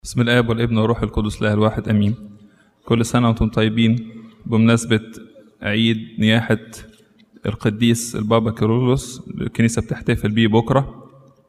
بسم الآب والابن والروح القدس له الواحد أمين كل سنة وأنتم طيبين بمناسبة عيد نياحة القديس البابا كيرلس الكنيسة بتحتفل بيه بكرة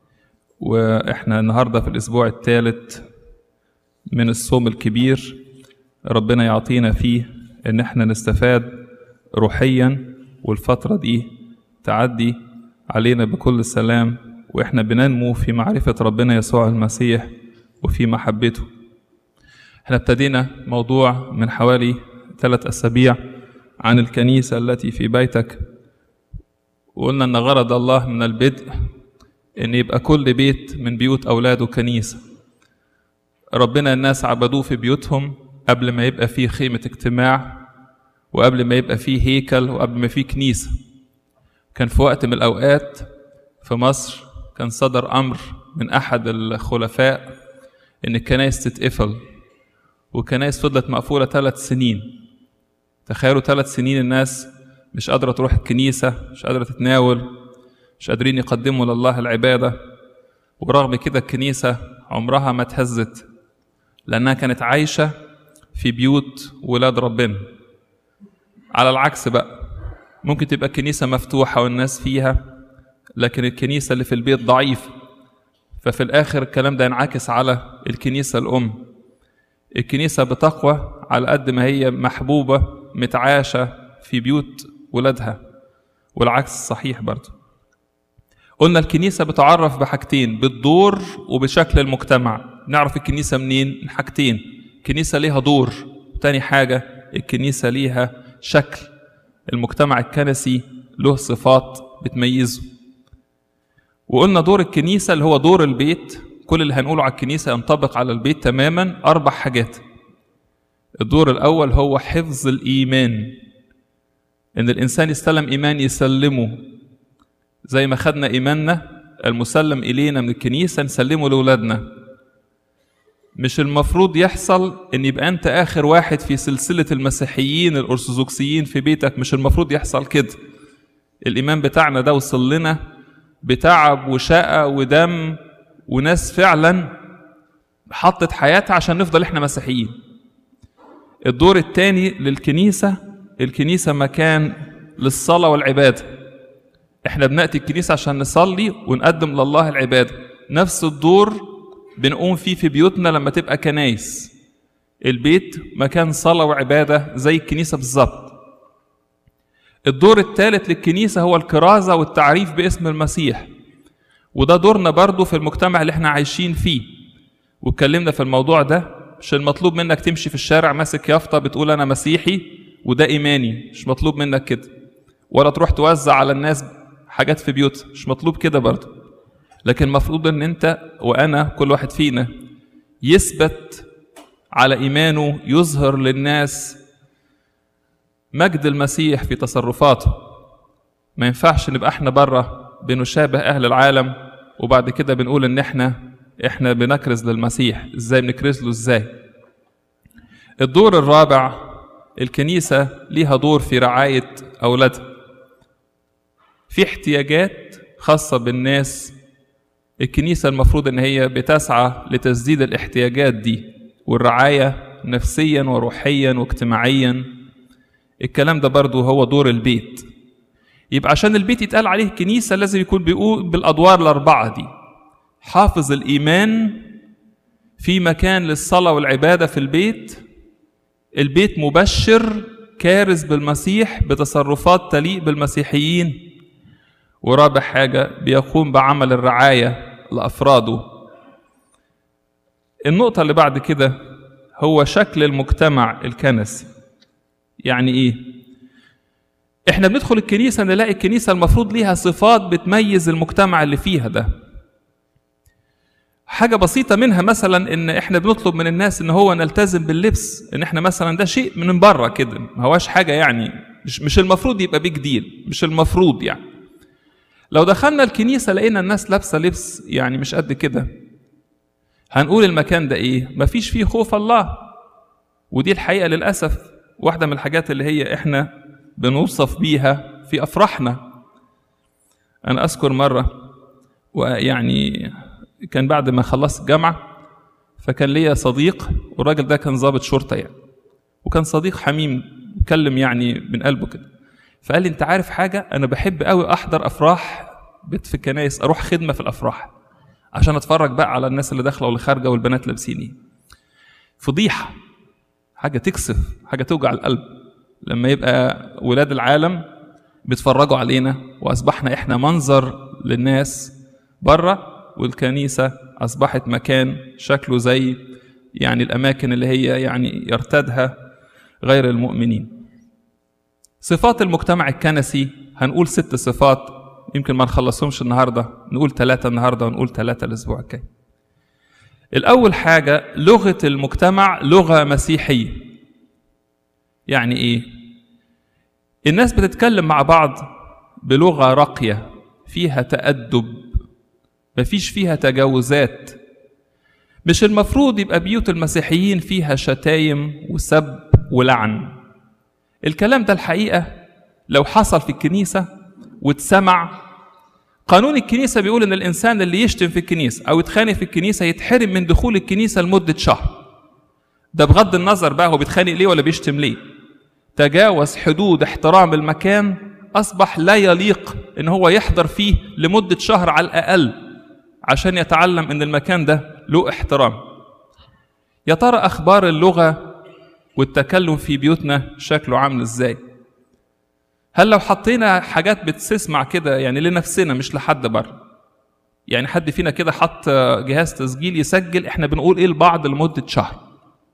وإحنا النهاردة في الأسبوع الثالث من الصوم الكبير ربنا يعطينا فيه إن إحنا نستفاد روحيا والفترة دي تعدي علينا بكل سلام وإحنا بننمو في معرفة ربنا يسوع المسيح وفي محبته احنا ابتدينا موضوع من حوالي ثلاث أسابيع عن الكنيسة التي في بيتك وقلنا أن غرض الله من البدء أن يبقى كل بيت من بيوت أولاده كنيسة ربنا الناس عبدوه في بيوتهم قبل ما يبقى فيه خيمة اجتماع وقبل ما يبقى فيه هيكل وقبل ما فيه كنيسة كان في وقت من الأوقات في مصر كان صدر أمر من أحد الخلفاء إن الكنائس تتقفل والكنائس فضلت مقفولة ثلاث سنين تخيلوا ثلاث سنين الناس مش قادرة تروح الكنيسة مش قادرة تتناول مش قادرين يقدموا لله العبادة ورغم كده الكنيسة عمرها ما اتهزت لأنها كانت عايشة في بيوت ولاد ربنا على العكس بقى ممكن تبقى الكنيسة مفتوحة والناس فيها لكن الكنيسة اللي في البيت ضعيفة ففي الآخر الكلام ده ينعكس على الكنيسة الأم الكنيسة بتقوى على قد ما هي محبوبة متعاشة في بيوت ولادها والعكس صحيح برضه قلنا الكنيسة بتعرف بحاجتين بالدور وبشكل المجتمع نعرف الكنيسة منين من حاجتين الكنيسة ليها دور تاني حاجة الكنيسة ليها شكل المجتمع الكنسي له صفات بتميزه وقلنا دور الكنيسة اللي هو دور البيت كل اللي هنقوله على الكنيسة ينطبق على البيت تماما أربع حاجات الدور الأول هو حفظ الإيمان إن الإنسان يستلم إيمان يسلمه زي ما خدنا إيماننا المسلم إلينا من الكنيسة نسلمه لأولادنا مش المفروض يحصل إن يبقى أنت آخر واحد في سلسلة المسيحيين الأرثوذكسيين في بيتك مش المفروض يحصل كده الإيمان بتاعنا ده وصل لنا بتعب وشقة ودم وناس فعلا حطت حياتها عشان نفضل احنا مسيحيين الدور الثاني للكنيسة الكنيسة مكان للصلاة والعبادة احنا بنأتي الكنيسة عشان نصلي ونقدم لله العبادة نفس الدور بنقوم فيه في بيوتنا لما تبقى كنايس البيت مكان صلاة وعبادة زي الكنيسة بالظبط الدور الثالث للكنيسة هو الكرازة والتعريف باسم المسيح وده دورنا برضو في المجتمع اللي احنا عايشين فيه واتكلمنا في الموضوع ده مش المطلوب منك تمشي في الشارع ماسك يافطة بتقول أنا مسيحي وده إيماني مش مطلوب منك كده ولا تروح توزع على الناس حاجات في بيوت مش مطلوب كده برضو لكن المفروض ان انت وانا كل واحد فينا يثبت على ايمانه يظهر للناس مجد المسيح في تصرفاته ما ينفعش نبقى احنا بره بنشابه اهل العالم وبعد كده بنقول ان احنا احنا بنكرز للمسيح ازاي بنكرز له ازاي الدور الرابع الكنيسة ليها دور في رعاية أولادها في احتياجات خاصة بالناس الكنيسة المفروض ان هي بتسعى لتسديد الاحتياجات دي والرعاية نفسيا وروحيا واجتماعيا الكلام ده برضو هو دور البيت يبقى عشان البيت يتقال عليه كنيسة لازم يكون بيقول بالأدوار الأربعة دي حافظ الإيمان في مكان للصلاة والعبادة في البيت البيت مبشر كارز بالمسيح بتصرفات تليق بالمسيحيين ورابع حاجة بيقوم بعمل الرعاية لأفراده النقطة اللي بعد كده هو شكل المجتمع الكنسي يعني ايه احنا بندخل الكنيسة نلاقي الكنيسة المفروض ليها صفات بتميز المجتمع اللي فيها ده حاجة بسيطة منها مثلا ان احنا بنطلب من الناس ان هو نلتزم باللبس ان احنا مثلا ده شيء من بره كده ما هواش حاجة يعني مش مش المفروض يبقى بيج ديل مش المفروض يعني لو دخلنا الكنيسة لقينا الناس لابسة لبس يعني مش قد كده هنقول المكان ده ايه مفيش فيه خوف الله ودي الحقيقة للأسف واحدة من الحاجات اللي هي احنا بنوصف بيها في أفراحنا أنا أذكر مرة ويعني كان بعد ما خلصت الجامعة فكان ليا صديق والراجل ده كان ضابط شرطه يعني وكان صديق حميم اتكلم يعني من قلبه كده فقال لي انت عارف حاجه انا بحب قوي احضر افراح بيت في الكنايس اروح خدمه في الافراح عشان اتفرج بقى على الناس اللي داخله واللي خارجه والبنات لابسين ايه فضيحه حاجه تكسف حاجه توجع القلب لما يبقى ولاد العالم بيتفرجوا علينا واصبحنا احنا منظر للناس بره والكنيسه اصبحت مكان شكله زي يعني الاماكن اللي هي يعني يرتادها غير المؤمنين صفات المجتمع الكنسي هنقول ست صفات يمكن ما نخلصهمش النهارده نقول ثلاثه النهارده ونقول ثلاثه الاسبوع الجاي الاول حاجه لغه المجتمع لغه مسيحيه يعني ايه الناس بتتكلم مع بعض بلغه راقيه فيها تادب مفيش فيها تجاوزات مش المفروض يبقى بيوت المسيحيين فيها شتايم وسب ولعن الكلام ده الحقيقه لو حصل في الكنيسه واتسمع قانون الكنيسه بيقول ان الانسان اللي يشتم في الكنيسه او يتخانق في الكنيسه يتحرم من دخول الكنيسه لمده شهر ده بغض النظر بقى هو بيتخانق ليه ولا بيشتم ليه تجاوز حدود احترام المكان اصبح لا يليق ان هو يحضر فيه لمده شهر على الاقل عشان يتعلم ان المكان ده له احترام يا ترى اخبار اللغه والتكلم في بيوتنا شكله عامل ازاي هل لو حطينا حاجات بتسمع كده يعني لنفسنا مش لحد بره يعني حد فينا كده حط جهاز تسجيل يسجل احنا بنقول ايه لبعض لمده شهر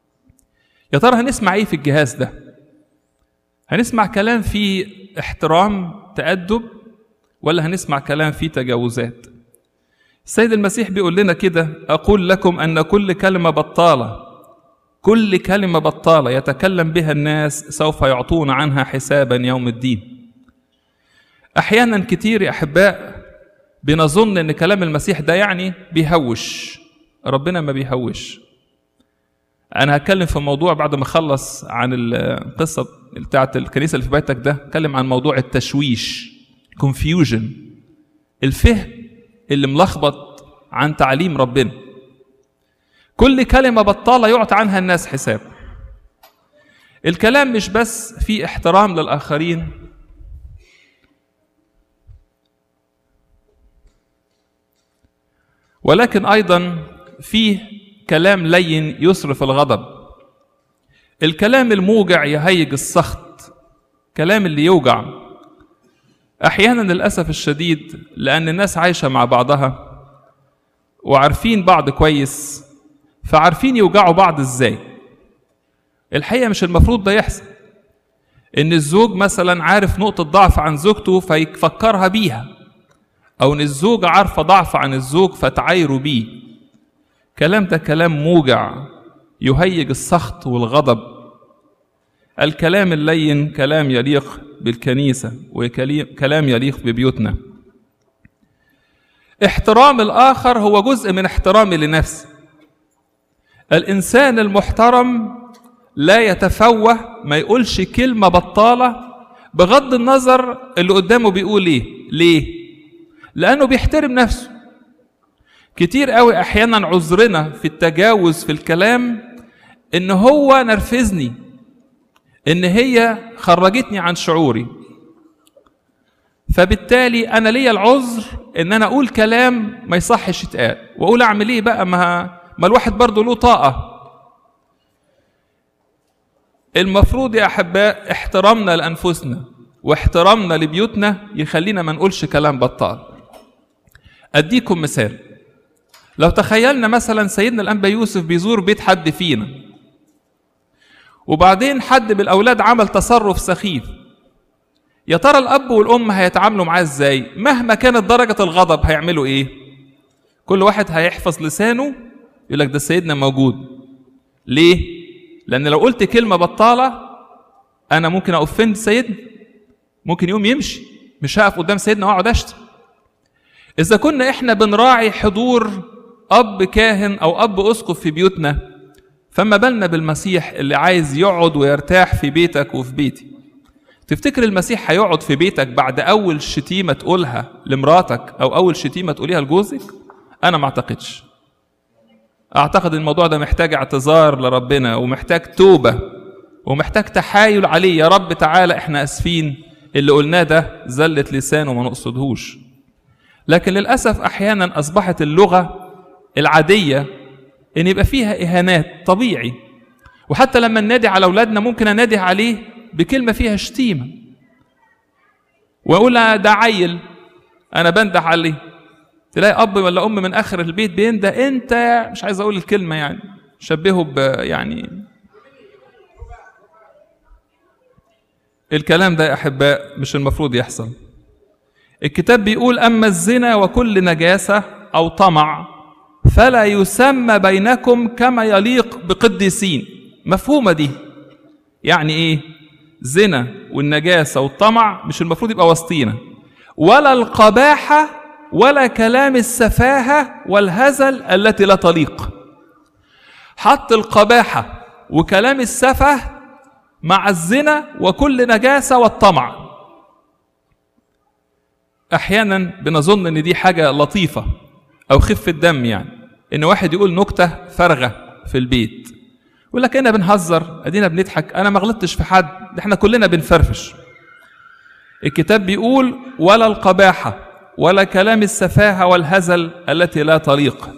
يا ترى هنسمع ايه في الجهاز ده هنسمع كلام فيه احترام تأدب ولا هنسمع كلام فيه تجاوزات السيد المسيح بيقول لنا كده أقول لكم أن كل كلمة بطالة كل كلمة بطالة يتكلم بها الناس سوف يعطون عنها حسابا يوم الدين أحيانا كتير يا أحباء بنظن أن كلام المسيح ده يعني بيهوش ربنا ما بيهوش أنا هتكلم في موضوع بعد ما أخلص عن القصة بتاعت الكنيسة اللي في بيتك ده أتكلم عن موضوع التشويش confusion الفهم اللي ملخبط عن تعليم ربنا كل كلمة بطالة يعطى عنها الناس حساب الكلام مش بس في احترام للآخرين ولكن أيضا فيه كلام لين يصرف الغضب الكلام الموجع يهيج السخط كلام اللي يوجع احيانا للاسف الشديد لان الناس عايشه مع بعضها وعارفين بعض كويس فعارفين يوجعوا بعض ازاي الحقيقه مش المفروض ده يحصل ان الزوج مثلا عارف نقطه ضعف عن زوجته فيفكرها بيها او ان الزوجه عارفه ضعف عن الزوج فتعايروا بيه كلام ده كلام موجع يهيج السخط والغضب الكلام اللين كلام يليق بالكنيسة وكلام يليق ببيوتنا احترام الآخر هو جزء من احترامي لنفسي الإنسان المحترم لا يتفوه ما يقولش كلمة بطالة بغض النظر اللي قدامه بيقول ايه ليه لأنه بيحترم نفسه كتير قوي أحيانا عذرنا في التجاوز في الكلام إن هو نرفزني ان هي خرجتني عن شعوري فبالتالي انا ليا العذر ان انا اقول كلام ما يصحش يتقال واقول اعمل ايه بقى ما ما الواحد برضه له طاقه المفروض يا احباء احترامنا لانفسنا واحترامنا لبيوتنا يخلينا ما نقولش كلام بطال اديكم مثال لو تخيلنا مثلا سيدنا الانبا يوسف بيزور بيت حد فينا وبعدين حد من الاولاد عمل تصرف سخيف يا ترى الاب والام هيتعاملوا معاه ازاي مهما كانت درجه الغضب هيعملوا ايه كل واحد هيحفظ لسانه يقول لك ده سيدنا موجود ليه لان لو قلت كلمه بطاله انا ممكن اوفند سيدنا ممكن يوم يمشي مش هقف قدام سيدنا واقعد اشتم اذا كنا احنا بنراعي حضور اب كاهن او اب اسقف في بيوتنا فما بالنا بالمسيح اللي عايز يقعد ويرتاح في بيتك وفي بيتي تفتكر المسيح هيقعد في بيتك بعد اول شتيمه تقولها لمراتك او اول شتيمه تقوليها لجوزك انا ما اعتقدش اعتقد الموضوع ده محتاج اعتذار لربنا ومحتاج توبه ومحتاج تحايل عليه يا رب تعالى احنا اسفين اللي قلناه ده زلة لسان وما نقصدهوش لكن للأسف أحيانا أصبحت اللغة العادية إن يبقى فيها إهانات طبيعي وحتى لما ننادي على أولادنا ممكن أنادي عليه بكلمة فيها شتيمة وأقول ده عيل أنا بنده عليه تلاقي أب ولا أم من آخر البيت بينده أنت مش عايز أقول الكلمة يعني شبهه ب يعني الكلام ده يا احباء مش المفروض يحصل الكتاب بيقول اما الزنا وكل نجاسه او طمع فلا يسمى بينكم كما يليق بقديسين مفهومه دي يعني ايه زنا والنجاسه والطمع مش المفروض يبقى وسطينا ولا القباحه ولا كلام السفاهه والهزل التي لا تليق حط القباحه وكلام السفه مع الزنا وكل نجاسه والطمع احيانا بنظن ان دي حاجه لطيفه او خفه دم يعني ان واحد يقول نكته فارغه في البيت يقول لك انا بنهزر ادينا بنضحك انا ما غلطتش في حد ده احنا كلنا بنفرفش الكتاب بيقول ولا القباحه ولا كلام السفاهه والهزل التي لا تليق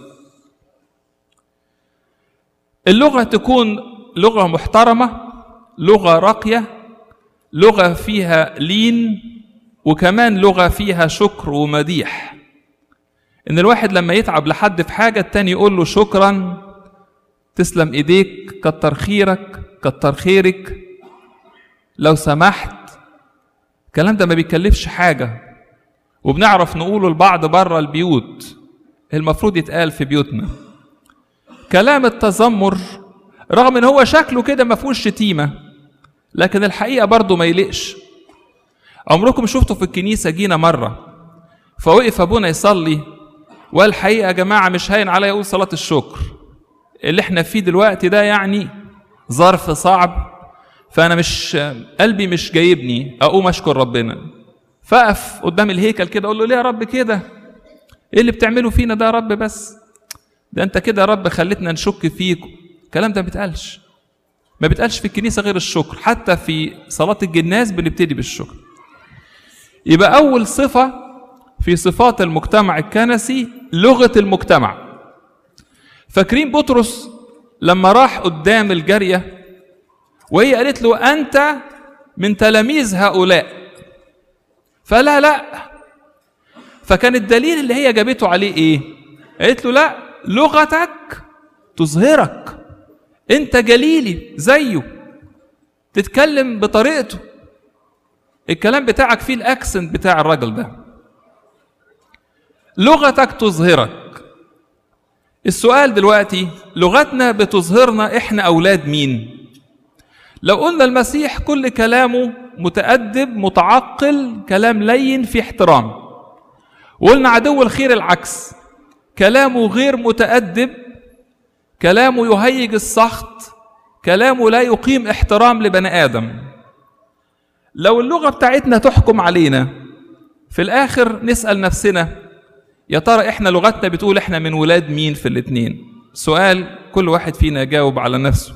اللغه تكون لغه محترمه لغه راقيه لغه فيها لين وكمان لغه فيها شكر ومديح ان الواحد لما يتعب لحد في حاجه التاني يقول له شكرا تسلم ايديك كتر خيرك كتر خيرك لو سمحت الكلام ده ما بيكلفش حاجه وبنعرف نقوله لبعض بره البيوت المفروض يتقال في بيوتنا كلام التذمر رغم ان هو شكله كده ما فيهوش شتيمه لكن الحقيقه برضه ما يليقش عمركم شفتوا في الكنيسه جينا مره فوقف ابونا يصلي والحقيقه يا جماعه مش هين عليا اقول صلاه الشكر اللي احنا فيه دلوقتي ده يعني ظرف صعب فانا مش قلبي مش جايبني اقوم اشكر ربنا فاقف قدام الهيكل كده اقول له ليه يا رب كده ايه اللي بتعمله فينا ده يا رب بس ده انت كده يا رب خلتنا نشك فيك الكلام ده ما بيتقالش ما بيتقالش في الكنيسه غير الشكر حتى في صلاه الجناز بنبتدي بالشكر يبقى اول صفه في صفات المجتمع الكنسي لغه المجتمع فاكرين بطرس لما راح قدام الجاريه وهي قالت له انت من تلاميذ هؤلاء فلا لا فكان الدليل اللي هي جابته عليه ايه قالت له لا لغتك تظهرك انت جليلي زيه تتكلم بطريقته الكلام بتاعك فيه الاكسنت بتاع الراجل ده لغتك تظهرك السؤال دلوقتي لغتنا بتظهرنا احنا اولاد مين لو قلنا المسيح كل كلامه متأدب متعقل كلام لين في احترام وقلنا عدو الخير العكس كلامه غير متأدب كلامه يهيج السخط كلامه لا يقيم احترام لبني آدم لو اللغة بتاعتنا تحكم علينا في الآخر نسأل نفسنا يا ترى احنا لغتنا بتقول احنا من ولاد مين في الاتنين سؤال كل واحد فينا يجاوب على نفسه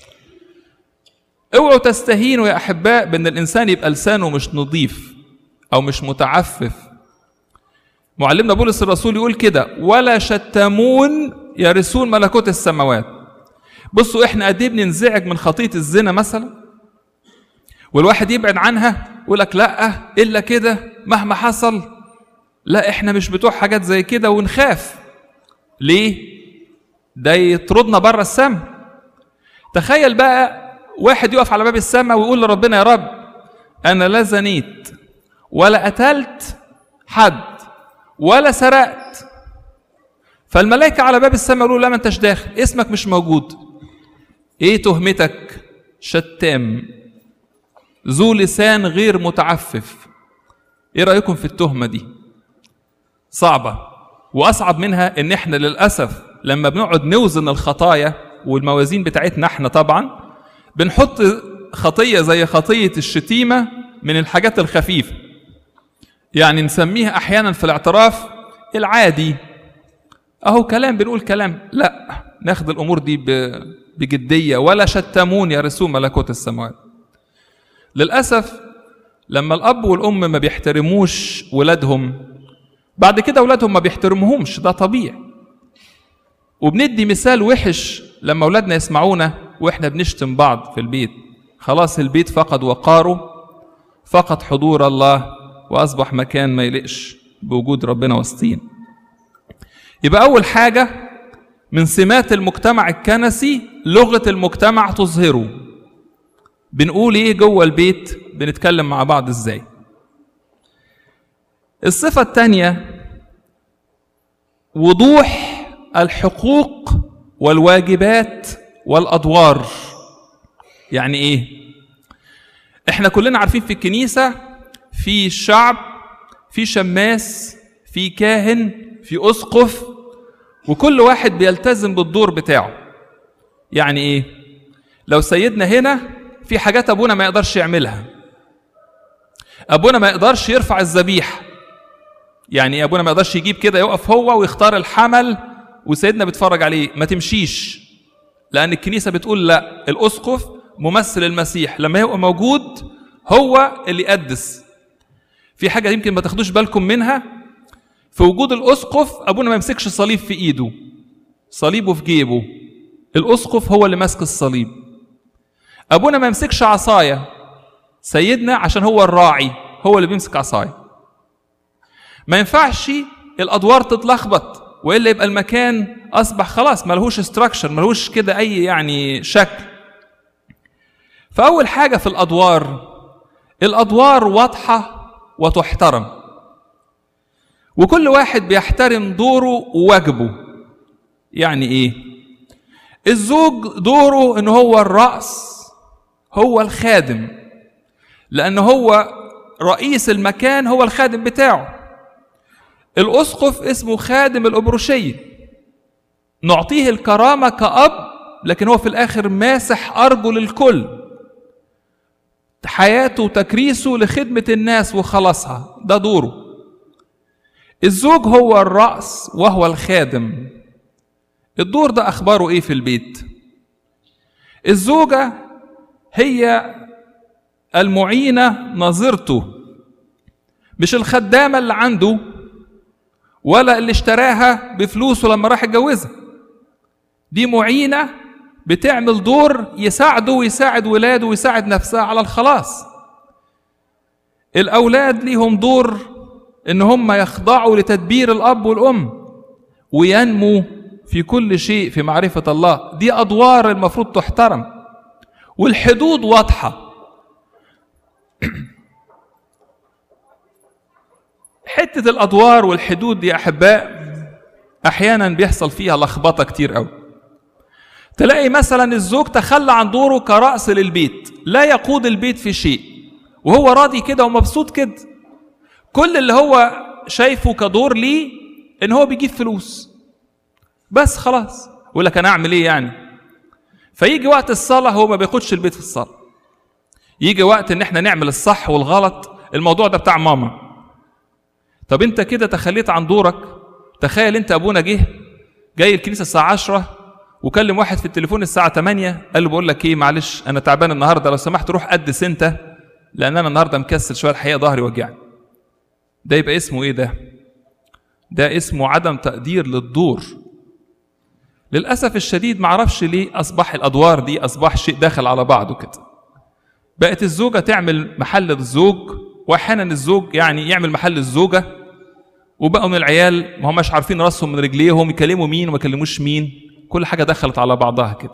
اوعوا تستهينوا يا احباء بان الانسان يبقى لسانه مش نظيف او مش متعفف معلمنا بولس الرسول يقول كده ولا شتمون يرثون ملكوت السماوات بصوا احنا قد ايه بننزعج من خطيه الزنا مثلا والواحد يبعد عنها يقول لك لا الا كده مهما حصل لا احنا مش بتوع حاجات زي كده ونخاف ليه ده يطردنا بره السماء تخيل بقى واحد يقف على باب السماء ويقول لربنا يا رب انا لا زنيت ولا قتلت حد ولا سرقت فالملائكة على باب السماء يقولوا لا ما انتش داخل اسمك مش موجود ايه تهمتك شتام ذو لسان غير متعفف ايه رأيكم في التهمة دي صعبة واصعب منها ان احنا للأسف لما بنقعد نوزن الخطايا والموازين بتاعتنا احنا طبعا بنحط خطية زي خطية الشتيمة من الحاجات الخفيفة يعني نسميها احيانا في الاعتراف العادي اهو كلام بنقول كلام لا ناخد الامور دي بجديه ولا شتمون يرثون ملكوت السماوات للاسف لما الاب والام ما بيحترموش ولادهم بعد كده ولادهم ما بيحترموهمش ده طبيعي وبندي مثال وحش لما اولادنا يسمعونا واحنا بنشتم بعض في البيت خلاص البيت فقد وقاره فقد حضور الله واصبح مكان ما يليقش بوجود ربنا وسطين يبقى اول حاجه من سمات المجتمع الكنسي لغه المجتمع تظهره بنقول ايه جوه البيت بنتكلم مع بعض ازاي الصفه الثانيه وضوح الحقوق والواجبات والادوار يعني ايه احنا كلنا عارفين في الكنيسه في الشعب في شماس في كاهن في اسقف وكل واحد بيلتزم بالدور بتاعه يعني ايه لو سيدنا هنا في حاجات ابونا ما يقدرش يعملها ابونا ما يقدرش يرفع الذبيحه يعني ايه ابونا ما يقدرش يجيب كده يقف هو ويختار الحمل وسيدنا بيتفرج عليه ما تمشيش لان الكنيسه بتقول لا الاسقف ممثل المسيح لما يبقى موجود هو اللي يقدس في حاجه يمكن ما تاخدوش بالكم منها في وجود الاسقف ابونا ما يمسكش صليب في ايده صليبه في جيبه الاسقف هو اللي ماسك الصليب ابونا ما يمسكش عصايه سيدنا عشان هو الراعي هو اللي بيمسك عصايه ما ينفعش الادوار تتلخبط والا يبقى المكان اصبح خلاص ملهوش استراكشر ملهوش كده اي يعني شكل فاول حاجه في الادوار الادوار واضحه وتحترم وكل واحد بيحترم دوره وواجبه يعني ايه الزوج دوره ان هو الراس هو الخادم لان هو رئيس المكان هو الخادم بتاعه الاسقف اسمه خادم الابروشيه نعطيه الكرامه كاب لكن هو في الاخر ماسح ارجل الكل حياته وتكريسه لخدمه الناس وخلاصها ده دوره الزوج هو الراس وهو الخادم الدور ده اخباره ايه في البيت الزوجه هي المعينه نظيرته مش الخدامه اللي عنده ولا اللي اشتراها بفلوسه لما راح يتجوزها دي معينه بتعمل دور يساعده ويساعد ولاده ويساعد نفسها على الخلاص الاولاد ليهم دور ان هم يخضعوا لتدبير الاب والام وينمو في كل شيء في معرفه الله دي ادوار المفروض تحترم والحدود واضحه حته الادوار والحدود دي يا احباء احيانا بيحصل فيها لخبطه كتير قوي تلاقي مثلا الزوج تخلى عن دوره كرأس للبيت لا يقود البيت في شيء وهو راضي كده ومبسوط كده كل اللي هو شايفه كدور ليه ان هو بيجيب فلوس بس خلاص يقول لك انا اعمل ايه يعني فيجي وقت الصلاه هو ما بياخدش البيت في الصلاه يجي وقت ان احنا نعمل الصح والغلط الموضوع ده بتاع ماما طب انت كده تخليت عن دورك تخيل انت ابونا جه جاي الكنيسه الساعه 10 وكلم واحد في التليفون الساعه 8 قال له بقول لك ايه معلش انا تعبان النهارده لو سمحت روح قدس انت لان انا النهارده مكسل شويه الحقيقه ظهري وجعني ده يبقى اسمه ايه ده ده اسمه عدم تقدير للدور للاسف الشديد معرفش ليه اصبح الادوار دي اصبح شيء داخل على بعضه كده بقت الزوجه تعمل محل الزوج واحيانا الزوج يعني يعمل محل الزوجه وبقوا من العيال ما هماش عارفين راسهم من رجليهم يكلموا مين وما يكلموش مين كل حاجه دخلت على بعضها كده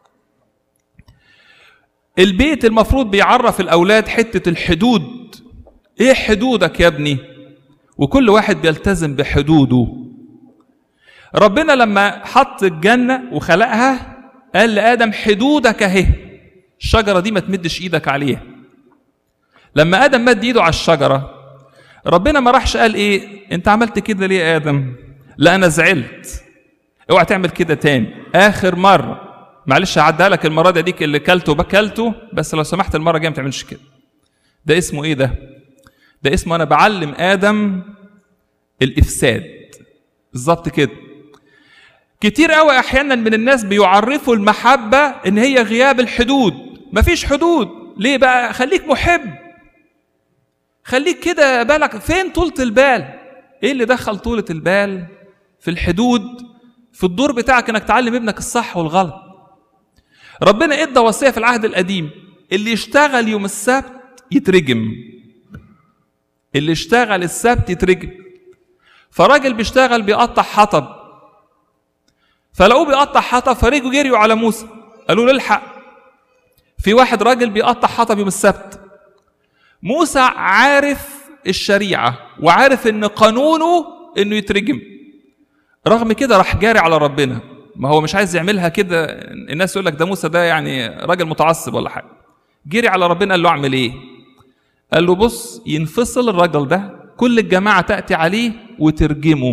البيت المفروض بيعرف الاولاد حته الحدود ايه حدودك يا ابني وكل واحد بيلتزم بحدوده ربنا لما حط الجنه وخلقها قال لادم حدودك اهي الشجره دي ما تمدش ايدك عليها لما ادم مد ايده على الشجره ربنا ما راحش قال ايه انت عملت كده ليه يا ادم لا انا زعلت اوعى تعمل كده تاني اخر مره معلش هعديها لك المره دي اديك اللي كلته بكلته بس لو سمحت المره الجايه ما تعملش كده ده اسمه ايه ده ده اسمه انا بعلم ادم الافساد بالظبط كده كتير قوي احيانا من الناس بيعرفوا المحبه ان هي غياب الحدود مفيش حدود ليه بقى خليك محب خليك كده بالك فين طولة البال ايه اللي دخل طولة البال في الحدود في الدور بتاعك انك تعلم ابنك الصح والغلط ربنا ادى وصيه في العهد القديم اللي يشتغل يوم السبت يترجم اللي اشتغل السبت يترجم فراجل بيشتغل بيقطع حطب فلقوه بيقطع حطب فرجعوا جريوا على موسى قالوا له الحق في واحد راجل بيقطع حطب يوم السبت موسى عارف الشريعة وعارف ان قانونه انه يترجم رغم كده راح جاري على ربنا ما هو مش عايز يعملها كده الناس يقول لك ده موسى ده يعني راجل متعصب ولا حاجة جري على ربنا قال له اعمل ايه قال له بص ينفصل الراجل ده كل الجماعة تأتي عليه وترجمه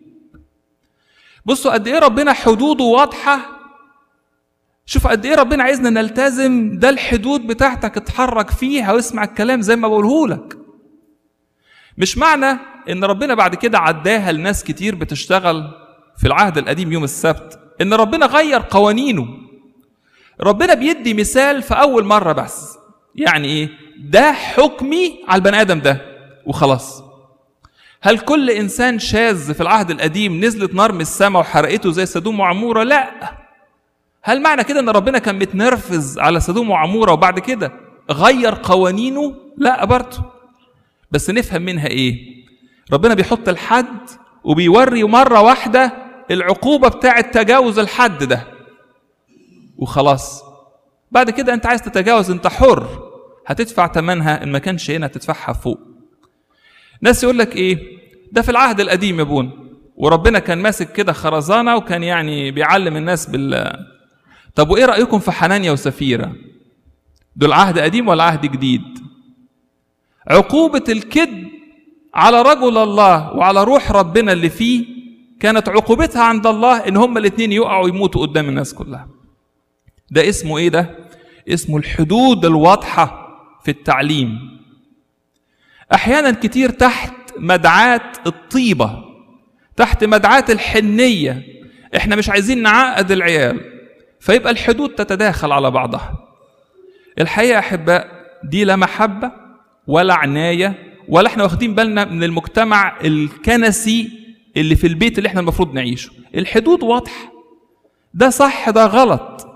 بصوا قد ايه ربنا حدوده واضحة شوف قد ايه ربنا عايزنا نلتزم ده الحدود بتاعتك اتحرك فيها واسمع الكلام زي ما بقوله لك مش معنى ان ربنا بعد كده عداها لناس كتير بتشتغل في العهد القديم يوم السبت ان ربنا غير قوانينه ربنا بيدي مثال في اول مره بس يعني ايه ده حكمي على البني ادم ده وخلاص هل كل انسان شاذ في العهد القديم نزلت نار من السماء وحرقته زي سدوم وعموره لا هل معنى كده ان ربنا كان متنرفز على سدوم وعموره وبعد كده غير قوانينه لا برضه بس نفهم منها ايه ربنا بيحط الحد وبيوري مره واحده العقوبه بتاعه تجاوز الحد ده وخلاص بعد كده انت عايز تتجاوز انت حر هتدفع ثمنها ان ما كانش هنا هتدفعها فوق ناس يقول لك ايه ده في العهد القديم يا بون وربنا كان ماسك كده خرزانه وكان يعني بيعلم الناس بال طب وايه رايكم في حنانيا وسفيره دول عهد قديم ولا عهد جديد عقوبه الكذب على رجل الله وعلى روح ربنا اللي فيه كانت عقوبتها عند الله ان هما الاثنين يقعوا يموتوا قدام الناس كلها ده اسمه ايه ده اسمه الحدود الواضحه في التعليم احيانا كتير تحت مدعاه الطيبه تحت مدعاه الحنيه احنا مش عايزين نعقد العيال فيبقى الحدود تتداخل على بعضها الحقيقه احباء دي لا محبه ولا عنايه ولا احنا واخدين بالنا من المجتمع الكنسي اللي في البيت اللي احنا المفروض نعيشه الحدود واضحه ده صح ده غلط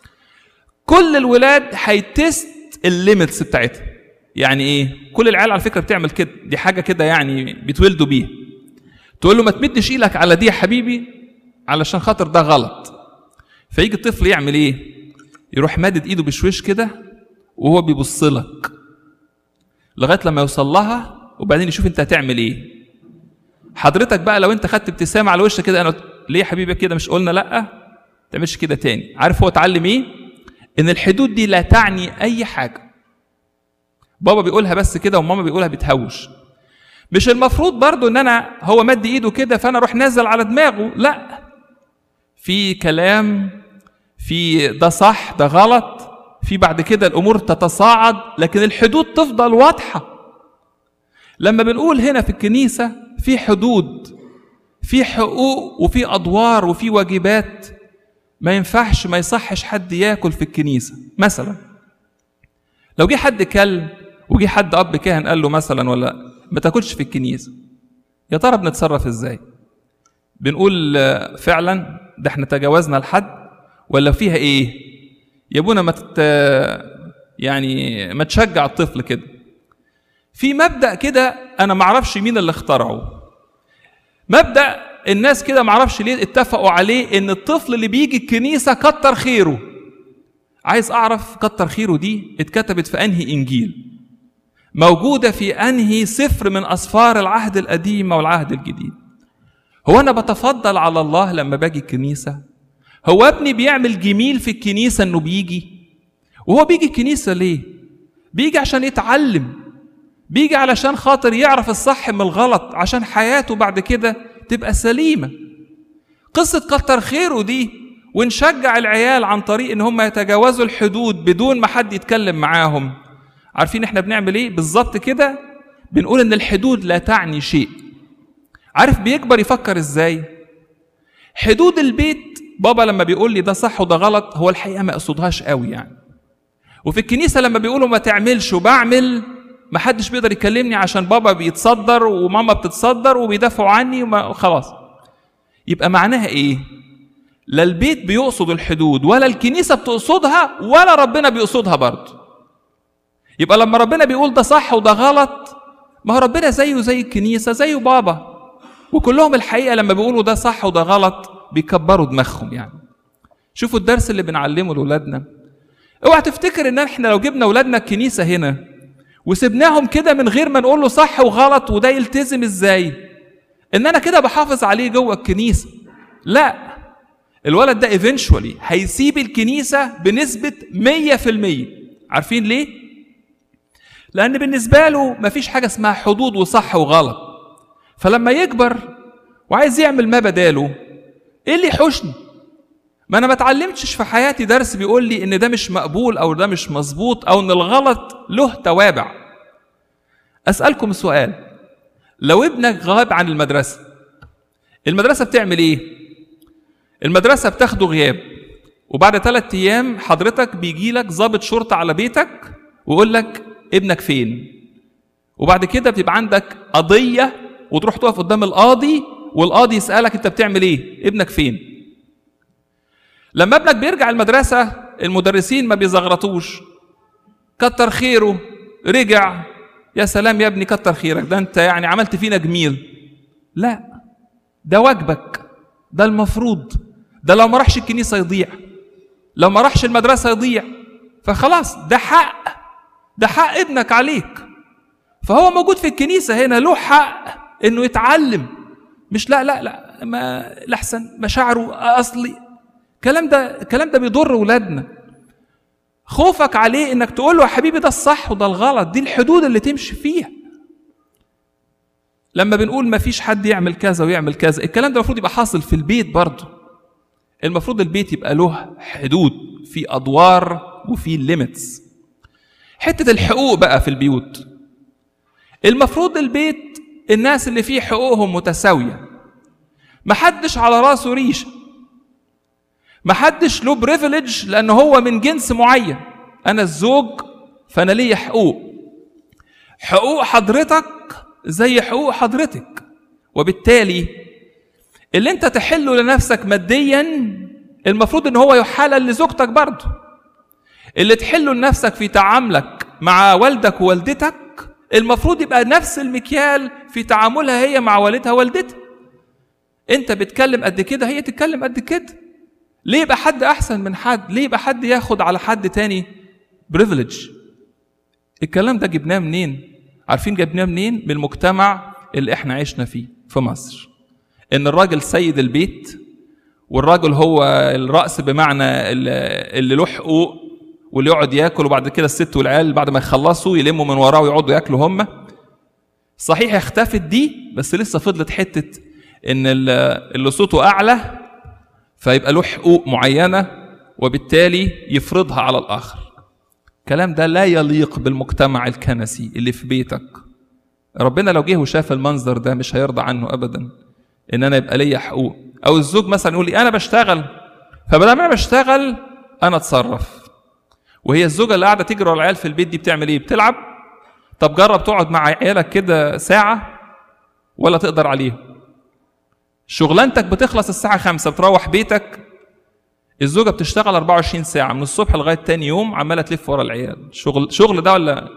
كل الولاد هيتست الليميتس بتاعتها يعني ايه كل العيال على فكره بتعمل كده دي حاجه كده يعني بيتولدوا بيها تقول له ما تمدش ايدك على دي يا حبيبي علشان خاطر ده غلط فيجي الطفل يعمل ايه يروح مادد ايده بشويش كده وهو بيبص لك لغايه لما يوصل لها وبعدين يشوف انت هتعمل ايه حضرتك بقى لو انت خدت ابتسامه على وشك كده انا ليه يا حبيبي كده مش قلنا لا ما تعملش كده تاني عارف هو اتعلم ايه ان الحدود دي لا تعني اي حاجه بابا بيقولها بس كده وماما بيقولها بتهوش مش المفروض برضو ان انا هو مد ايده كده فانا اروح نازل على دماغه لا في كلام في ده صح ده غلط في بعد كده الامور تتصاعد لكن الحدود تفضل واضحه لما بنقول هنا في الكنيسه في حدود في حقوق وفي ادوار وفي واجبات ما ينفعش ما يصحش حد ياكل في الكنيسه مثلا لو جه حد كل وجه حد اب كاهن قال له مثلا ولا ما تاكلش في الكنيسه يا ترى بنتصرف ازاي بنقول فعلا ده احنا تجاوزنا الحد ولا فيها ايه يا ابونا ما تت... يعني ما تشجع الطفل كده في مبدا كده انا ما اعرفش مين اللي اخترعه مبدا الناس كده ما اعرفش ليه اتفقوا عليه ان الطفل اللي بيجي الكنيسه كتر خيره عايز اعرف كتر خيره دي اتكتبت في انهي انجيل موجوده في انهي سفر من اسفار العهد القديم والعهد الجديد هو انا بتفضل على الله لما باجي الكنيسه هو ابني بيعمل جميل في الكنيسه انه بيجي وهو بيجي الكنيسه ليه بيجي عشان يتعلم بيجي علشان خاطر يعرف الصح من الغلط عشان حياته بعد كده تبقى سليمه قصه كتر خيره دي ونشجع العيال عن طريق ان هم يتجاوزوا الحدود بدون ما حد يتكلم معاهم عارفين احنا بنعمل ايه بالظبط كده بنقول ان الحدود لا تعني شيء عارف بيكبر يفكر ازاي حدود البيت بابا لما بيقول لي ده صح وده غلط هو الحقيقه ما اقصدهاش قوي يعني وفي الكنيسه لما بيقولوا ما تعملش وبعمل ما حدش بيقدر يكلمني عشان بابا بيتصدر وماما بتتصدر وبيدافعوا عني وخلاص يبقى معناها ايه لا البيت بيقصد الحدود ولا الكنيسه بتقصدها ولا ربنا بيقصدها برضه يبقى لما ربنا بيقول ده صح وده غلط ما هو ربنا زيه زي الكنيسه زيه بابا وكلهم الحقيقه لما بيقولوا ده صح وده غلط بيكبروا دماغهم يعني شوفوا الدرس اللي بنعلمه لاولادنا اوعى تفتكر ان احنا لو جبنا اولادنا الكنيسه هنا وسبناهم كده من غير ما نقول له صح وغلط وده يلتزم ازاي ان انا كده بحافظ عليه جوه الكنيسه لا الولد ده ايفينشولي هيسيب الكنيسه بنسبه 100% عارفين ليه لان بالنسبه له مفيش حاجه اسمها حدود وصح وغلط فلما يكبر وعايز يعمل ما بداله ايه اللي يحوشني ما انا ما اتعلمتش في حياتي درس بيقول لي ان ده مش مقبول او ده مش مظبوط او ان الغلط له توابع اسالكم سؤال لو ابنك غاب عن المدرسه المدرسه بتعمل ايه المدرسه بتاخده غياب وبعد ثلاثة ايام حضرتك بيجي لك ضابط شرطه على بيتك ويقول لك ابنك فين وبعد كده بتبقى عندك قضيه وتروح تقف قدام القاضي والقاضي يسالك انت بتعمل ايه ابنك فين لما ابنك بيرجع المدرسة المدرسين ما بيزغرطوش كتر خيره رجع يا سلام يا ابني كتر خيرك ده انت يعني عملت فينا جميل لا ده واجبك ده المفروض ده لو ما راحش الكنيسة يضيع لو ما راحش المدرسة يضيع فخلاص ده حق ده حق ابنك عليك فهو موجود في الكنيسة هنا له حق انه يتعلم مش لا لا لا ما لحسن مشاعره اصلي الكلام ده الكلام ده بيضر ولادنا خوفك عليه انك تقول له يا حبيبي ده الصح وده الغلط دي الحدود اللي تمشي فيها لما بنقول ما فيش حد يعمل كذا ويعمل كذا الكلام ده المفروض يبقى حاصل في البيت برضه المفروض البيت يبقى له حدود في ادوار وفي ليميتس حته الحقوق بقى في البيوت المفروض البيت الناس اللي فيه حقوقهم متساويه محدش على راسه ريشه محدش له بريفليج لان هو من جنس معين انا الزوج فانا ليا حقوق حقوق حضرتك زي حقوق حضرتك وبالتالي اللي انت تحله لنفسك ماديا المفروض ان هو يحلل لزوجتك برضه اللي تحله لنفسك في تعاملك مع والدك ووالدتك المفروض يبقى نفس المكيال في تعاملها هي مع والدها ووالدتها انت بتكلم قد كده هي تتكلم قد كده ليه يبقى حد احسن من حد ليه يبقى حد ياخد على حد تاني بريفليج الكلام ده جبناه منين عارفين جبناه منين من المجتمع اللي احنا عشنا فيه في مصر ان الراجل سيد البيت والراجل هو الراس بمعنى اللي له حقوق واللي يقعد ياكل وبعد كده الست والعيال بعد ما يخلصوا يلموا من وراه ويقعدوا ياكلوا هم صحيح اختفت دي بس لسه فضلت حته ان اللي صوته اعلى فيبقى له حقوق معينه وبالتالي يفرضها على الاخر الكلام ده لا يليق بالمجتمع الكنسي اللي في بيتك ربنا لو جه وشاف المنظر ده مش هيرضى عنه ابدا ان انا يبقى ليا حقوق او الزوج مثلا يقول لي انا بشتغل فبدل ما انا بشتغل انا اتصرف وهي الزوجه اللي قاعده تجري ورا العيال في البيت دي بتعمل ايه بتلعب طب جرب تقعد مع عيالك كده ساعه ولا تقدر عليهم شغلانتك بتخلص الساعة خمسة بتروح بيتك الزوجة بتشتغل 24 ساعة من الصبح لغاية تاني يوم عمالة تلف ورا العيال شغل شغل ده ولا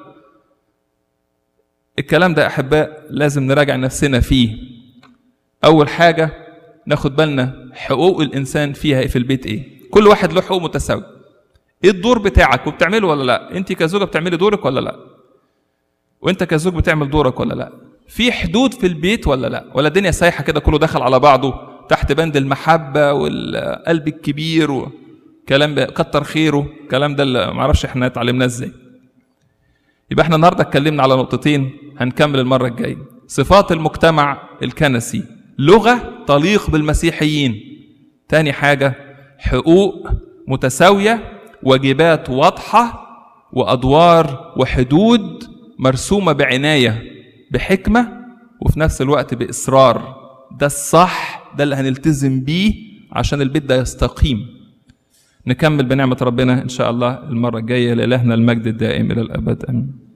الكلام ده أحباء لازم نراجع نفسنا فيه أول حاجة ناخد بالنا حقوق الإنسان فيها في البيت إيه كل واحد له حقوق متساوية إيه الدور بتاعك وبتعمله ولا لا أنت كزوجة بتعملي دورك ولا لا وأنت كزوج بتعمل دورك ولا لا في حدود في البيت ولا لا ولا الدنيا سايحه كده كله دخل على بعضه تحت بند المحبه والقلب الكبير وكلام كتر خيره الكلام ده اللي معرفش احنا اتعلمناه ازاي يبقى احنا النهارده اتكلمنا على نقطتين هنكمل المره الجايه صفات المجتمع الكنسي لغه تليق بالمسيحيين تاني حاجه حقوق متساويه واجبات واضحه وادوار وحدود مرسومه بعنايه بحكمة وفي نفس الوقت بإصرار ده الصح ده اللي هنلتزم بيه عشان البيت ده يستقيم نكمل بنعمة ربنا إن شاء الله المرة الجاية لإلهنا المجد الدائم إلى الأبد آمين